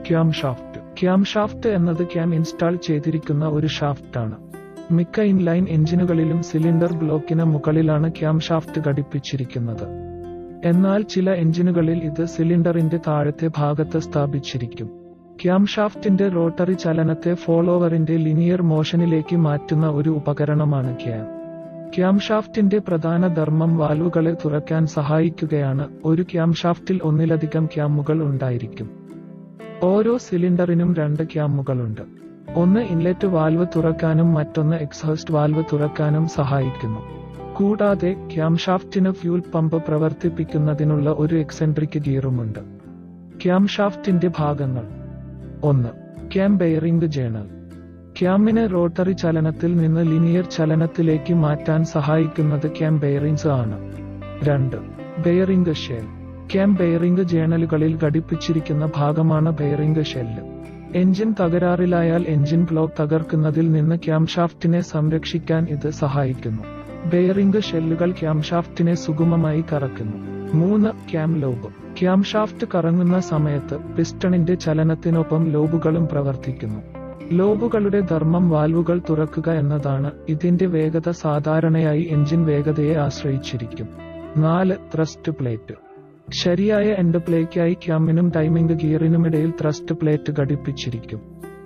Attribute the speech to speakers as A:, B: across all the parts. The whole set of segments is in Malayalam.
A: ക്യാം ഷാഫ്റ്റ് ക്യാം ഷാഫ്റ്റ് എന്നത് ക്യാം ഇൻസ്റ്റാൾ ചെയ്തിരിക്കുന്ന ഒരു ഷാഫ്റ്റാണ് മിക്ക ഇൻലൈൻ എഞ്ചിനുകളിലും സിലിണ്ടർ ബ്ലോക്കിന് മുകളിലാണ് ക്യാം ഷാഫ്റ്റ് ഘടിപ്പിച്ചിരിക്കുന്നത് എന്നാൽ ചില എഞ്ചിനുകളിൽ ഇത് സിലിണ്ടറിന്റെ താഴത്തെ ഭാഗത്ത് സ്ഥാപിച്ചിരിക്കും ക്യാം ഷാഫ്റ്റിന്റെ റോട്ടറി ചലനത്തെ ഫോളോവറിന്റെ ലിനിയർ മോഷനിലേക്ക് മാറ്റുന്ന ഒരു ഉപകരണമാണ് ക്യാം ക്യാം ഷാഫ്റ്റിന്റെ പ്രധാന ധർമ്മം വാൽവുകളെ തുറക്കാൻ സഹായിക്കുകയാണ് ഒരു ക്യാം ഷാഫ്റ്റിൽ ഒന്നിലധികം ക്യാമുകൾ ഉണ്ടായിരിക്കും ഓരോ സിലിണ്ടറിനും രണ്ട് ക്യാമുകളുണ്ട് ഒന്ന് ഇൻലെറ്റ് വാൽവ് തുറക്കാനും മറ്റൊന്ന് എക്സോസ്റ്റ് വാൽവ് തുറക്കാനും സഹായിക്കുന്നു കൂടാതെ ക്യാം ഷാഫ്റ്റിന് ഫ്യൂൽ പമ്പ് പ്രവർത്തിപ്പിക്കുന്നതിനുള്ള ഒരു എക്സെൻട്രിക് ഗിയറുമുണ്ട് ക്യാം ഷാഫ്റ്റിന്റെ ഭാഗങ്ങൾ ഒന്ന് ക്യാം ബെയറിംഗ് ജേണൽ ക്യാമിനെ റോട്ടറി ചലനത്തിൽ നിന്ന് ലിനിയർ ചലനത്തിലേക്ക് മാറ്റാൻ സഹായിക്കുന്നത് ക്യാം ബെയറിംഗ്സ് ആണ് രണ്ട് ബെയറിംഗ് ഷെൽ ക്യാം ബെയറിംഗ് ജേണലുകളിൽ ഘടിപ്പിച്ചിരിക്കുന്ന ഭാഗമാണ് ബെയറിംഗ് ഷെല്ല് എഞ്ചിൻ തകരാറിലായാൽ എഞ്ചിൻ ബ്ലോക്ക് തകർക്കുന്നതിൽ നിന്ന് ക്യാം ഷാഫ്റ്റിനെ സംരക്ഷിക്കാൻ ഇത് സഹായിക്കുന്നു ബെയറിംഗ് ഷെല്ലുകൾ ക്യാം ഷാഫ്റ്റിനെ സുഗമമായി കറക്കുന്നു മൂന്ന് ക്യാം ലോബ് ക്യാം ഷാഫ്റ്റ് കറങ്ങുന്ന സമയത്ത് പിസ്റ്റണിന്റെ ചലനത്തിനൊപ്പം ലോബുകളും പ്രവർത്തിക്കുന്നു ലോബുകളുടെ ധർമ്മം വാൽവുകൾ തുറക്കുക എന്നതാണ് ഇതിന്റെ വേഗത സാധാരണയായി എഞ്ചിൻ വേഗതയെ ആശ്രയിച്ചിരിക്കും നാല് ത്രസ്റ്റ് പ്ലേറ്റ് ശരിയായ എൻഡ് പ്ലേക്കായി ക്യാമിനും ടൈമിംഗ് ഗിയറിനുമിടയിൽ ത്രസ്റ്റ് പ്ലേറ്റ് ഘടിപ്പിച്ചിരിക്കും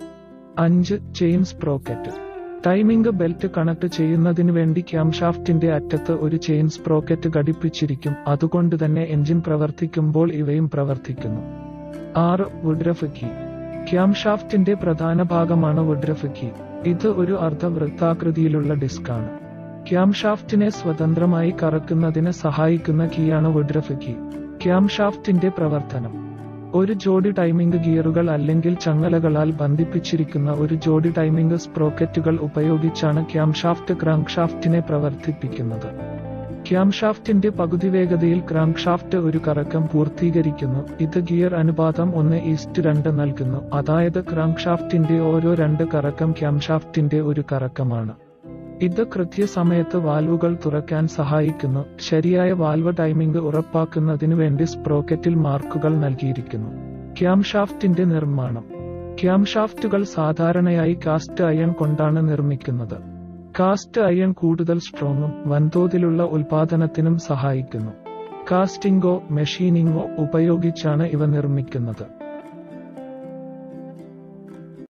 A: അഞ്ച് chain sprocket timing belt connect ചെയ്യുന്നതിന് വേണ്ടി ക്യാംഷാഫ്റ്റിന്റെ അറ്റത്ത് ഒരു ചെയിൻ സ്പ്രോക്കറ്റ് ഘടിപ്പിച്ചിരിക്കും അതുകൊണ്ട് തന്നെ എഞ്ചിൻ പ്രവർത്തിക്കുമ്പോൾ ഇവയും പ്രവർത്തിക്കുന്നു ആറ് വുഡ്രഫ് കീ ക്യാംഷാഫ്റ്റിന്റെ പ്രധാന ഭാഗമാണ് വുഡ്രഫ് കീ ഇത് ഒരു അർദ്ധവൃത്താകൃതിയിലുള്ള ഡിസ്കാണ് ക്യാംഷാഫ്റ്റിനെ സ്വതന്ത്രമായി കറക്കുന്നതിന് സഹായിക്കുന്ന കീയാണ് വുഡ്രഫ് കീ ക്യാംഷാഫ്റ്റിന്റെ പ്രവർത്തനം ഒരു ജോഡി ടൈമിംഗ് ഗിയറുകൾ അല്ലെങ്കിൽ ചങ്ങലകളാൽ ബന്ധിപ്പിച്ചിരിക്കുന്ന ഒരു ജോഡി ടൈമിംഗ് സ്പ്രോക്കറ്റുകൾ ഉപയോഗിച്ചാണ് ക്യാംഷാഫ്റ്റ് ക്രാങ്ക്ഷാഫ്റ്റിനെ പ്രവർത്തിപ്പിക്കുന്നത് ക്യാംഷാഫ്റ്റിന്റെ പകുതി വേഗതയിൽ ക്രാങ്ക്ഷാഫ്റ്റ് ഒരു കറക്കം പൂർത്തീകരിക്കുന്നു ഇത് ഗിയർ അനുപാതം ഒന്ന് ഈസ്റ്റ് രണ്ട് നൽകുന്നു അതായത് ക്രാങ്ക്ഷാഫ്റ്റിന്റെ ഓരോ രണ്ട് കറക്കം ക്യാംഷാഫ്റ്റിന്റെ ഒരു കറക്കമാണ് ഇത് കൃത്യസമയത്ത് വാൽവുകൾ തുറക്കാൻ സഹായിക്കുന്നു ശരിയായ വാൽവ് ടൈമിംഗ് ഉറപ്പാക്കുന്നതിനു വേണ്ടി സ്പ്രോക്കറ്റിൽ മാർക്കുകൾ നൽകിയിരിക്കുന്നു ക്യാംഷാഫ്റ്റിന്റെ നിർമ്മാണം ക്യാംഷാഫ്റ്റുകൾ സാധാരണയായി കാസ്റ്റ് അയൺ കൊണ്ടാണ് നിർമ്മിക്കുന്നത് കാസ്റ്റ് അയൺ കൂടുതൽ സ്ട്രോങ്ങും വൻതോതിലുള്ള ഉൽപാദനത്തിനും സഹായിക്കുന്നു കാസ്റ്റിംഗോ മെഷീനിങ്ങോ ഉപയോഗിച്ചാണ് ഇവ നിർമ്മിക്കുന്നത്